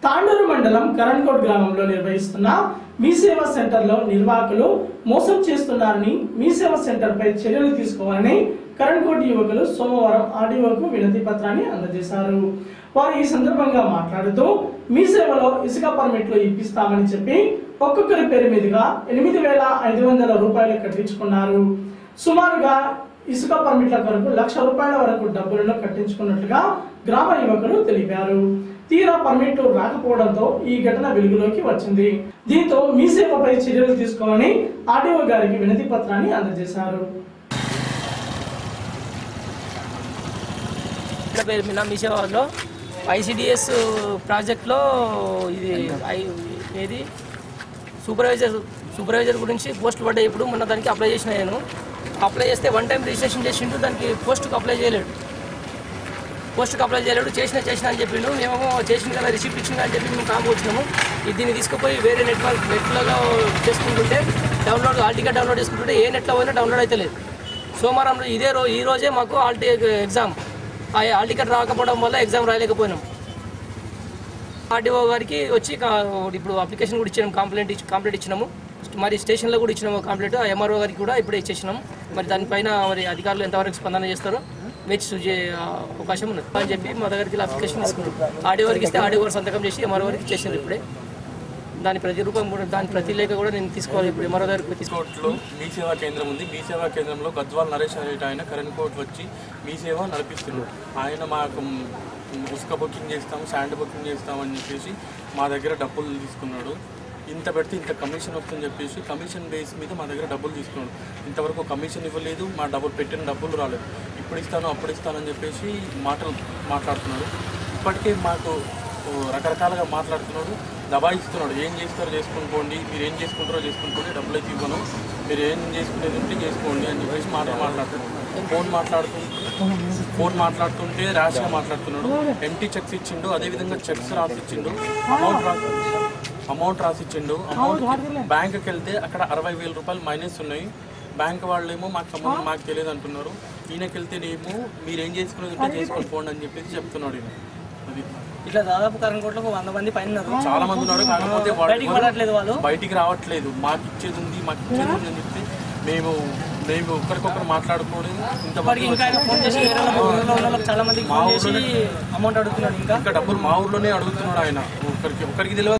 తాండూరు మండలం కరణ్కోట్ గ్రామంలో నిర్వహిస్తున్న మీ సేవా సెంటర్లో నిర్వాహకులు మోసం చేస్తున్నారని మీ సేవా సెంటర్ పై చర్యలు తీసుకోవాలని కరణ్కోట్ యువకులు సోమవారం ఆర్డీఓకు వినతి పత్రాన్ని అందజేశారు వారు ఈ సందర్భంగా మాట్లాడుతూ మీ సేవలో ఇసుక పర్మిట్లు ఇప్పిస్తామని చెప్పి ఒక్కొక్కరి పేరు మీదుగా ఎనిమిది వేల ఐదు వందల రూపాయలు కట్టించుకున్నారు సుమారుగా ఇసుక పర్మిట్ల కొరకు లక్ష రూపాయల వరకు డబ్బులను కట్టించుకున్నట్లుగా గ్రామ యువకులు తెలిపారు తీరా పర్మిట్లు రాకపోవడంతో ఈ ఘటన వెలుగులోకి వచ్చింది దీంతో మీ సేవపై చర్యలు తీసుకోవాలని ఆర్డీఓ గారికి వినతి పత్రాన్ని అందజేశారు నా పేరు మీనా మీ సేవలో ఐసిడిఎస్ ప్రాజెక్ట్లో ఇది ఐ- ఏది సూపర్వైజర్ సూపర్వైజర్ గురించి పోస్టులు పడ్డాయి ఇప్పుడు మొన్న దానికి అప్లై చేసిన నేను అప్లై చేస్తే వన్ టైం రిజిస్ట్రేషన్ చేసిండు దానికి పోస్ట్కి అప్లై చేయలేడు పోస్ట్కి అప్లై చేయలేడు చేసిన చేసిన అని చెప్పిండు మేమేమో చేసిన కదా రిసిప్ట్ ఇచ్చిన అని చెప్పి మేము కాము వచ్చినాము ఇది దీన్ని తీసుకుపోయి వేరే నెట్వర్క్ నెట్లలో చేసుకుంటుంటే డౌన్లోడ్ ఆల్ టికెట్ డౌన్లోడ్ చేసుకుంటుంటే ఏ నెట్లో పోయినా డౌన్లోడ్ అయితే లేదు సోమవారం రోజు ఇదే రోజు ఈ రోజే మాకు ఆల్ టి ఎగ్జామ్ ఆ ఆల్ టికెట్ రాకపోవడం వల్ల ఎగ్జామ్ రాయలేకపోయినాం ఆర్డీఓ గారికి వచ్చి కా- ఇప్పుడు అప్లికేషన్ కూడా ఇచ్చినాం కంప్లైంట్ ఇచ్చి కంప్లైంట్ ఇచ్చినాము మరి స్టేషన్లో కూడా ఇచ్చినాము కంప్లైంట్ ఎంఆర్ఓ గారికి కూడా ఇప్పుడే ఇచ్చేసినాం మరి దానిపైన మరి అధికారులు ఎంతవరకు స్పందన చేస్తారో వేచి చూసే అవకాశం ఉన్నది అని చెప్పి మా దగ్గరికి అప్లికేషన్ తీసుకున్నాం ఆర్డీఓ గారికి ఇస్తే ఆర్డీఓ గారు సంతకం చేసి ఎంఆర్ఓ గారికి ఇచ్చేసారు ఇప్పుడే దాని ప్రతి రూపం కూడా దాని ప్రతి లేఖ కూడా నేను తీసుకోవాలి ఇప్పుడు ఎంఆర్ఓ గారికి తీసుకో కోర్టులో మీ సేవా కేంద్రం ఉంది మీ సేవా కేంద్రంలో గద్వాల్ నరేష్ అనే ఆయన కరెంట్ కోర్టు వచ్చి మీ సేవ నడిపిస్తున్నాడు ఆయన మాకు మ్, ఉసుక బుకింగ్ చేస్తాం శాండ్ బుకింగ్ చేస్తాం అని చెప్పేసి మా దగ్గర డబ్బులు తీసుకున్నాడు ఇంత పెడితే ఇంత కమిషన్ వస్తుందని చెప్పేసి కమిషన్ బేస్ మీద మా దగ్గర డబ్బులు తీసుకున్నాడు ఇంతవరకు కమిషన్ ఇవ్వలేదు మా డబ్బులు పెట్టిన డబ్బులు రాలేదు ఇప్పుడు ఇస్తాను అప్పుడు ఇస్తానని చెప్పేసి మాటలు మాట్లాడుతున్నాడు ఇప్పటికే మాకు ఓ, రకరకాలుగా మాట్లాడుతున్నాడు దబాయిస్తున్నాడు ఏం చేస్తారో చేసుకుని పోండి మీరు ఏం చేసుకుంటారో చేసుకుని పోండి డబ్బులు అయితే ఇవ్వను మీరు ఏం చేసుకునేది ఉంటే చేసుకోండి అని చెప్పేసి మాటలు మాట్లాడుతున్నాడు ఫోన్ మాట్లాడుతుంటే ఫోన్ మాట్లాడుతుంటే ర్యాష్గా మాట్లాడుతున్నాడు ఎంటీ చెక్స్ ఇచ్చిండు అదేవిధంగా చెక్స్ రాసిచ్చిండు అమౌంట్ రాసి అమౌంట్ రాసిచ్చిండు అమౌంట్ బ్యాంకుకి వెళ్తే అక్కడ అరవై వేల రూపాయలు మైనస్ ఉన్నాయి బ్యాంక్ వాళ్ళేమో మాకు సంబంధం మాకు తెలియదు అంటున్నారు ఈయనకి వెళ్తేనేమో మీరు ఏం చేసుకునేది ఉంటే చేసుకొని పోండి అని చెప్పేసి చెప్తున్నాడు ఈయన అది ఇట్లా దాదాపు కరెంట్ కోట్లకు వంద మంది పైన ఉన్నారు చాలా మంది ఉన్నారు కాకపోతే వాళ్ళు బయటికి పడట్లేదు వాళ్ళు బయటికి రావట్లేదు మాకు ఇచ్చేది ఉంది మాకు ఇచ్చేది ఉంది అని చెప్పి మేము మేము ఒకరికొకరు మాట్లాడుకోవడం ఇంతవరకు ఇంకా ఆయన ఫోన్ చేసి వేరే వాళ్ళ ఊళ్ళో ఉన్న వాళ్ళకి చాలా మందికి ఫోన్ చేసి అమౌంట్ అడుగుతున్నాడు ఇంకా ఇంకా డబ్బులు మా ఊర్లోనే అడుగుతున్నాడు ఆయన ఒకరికి ఒకరికి తెలియదు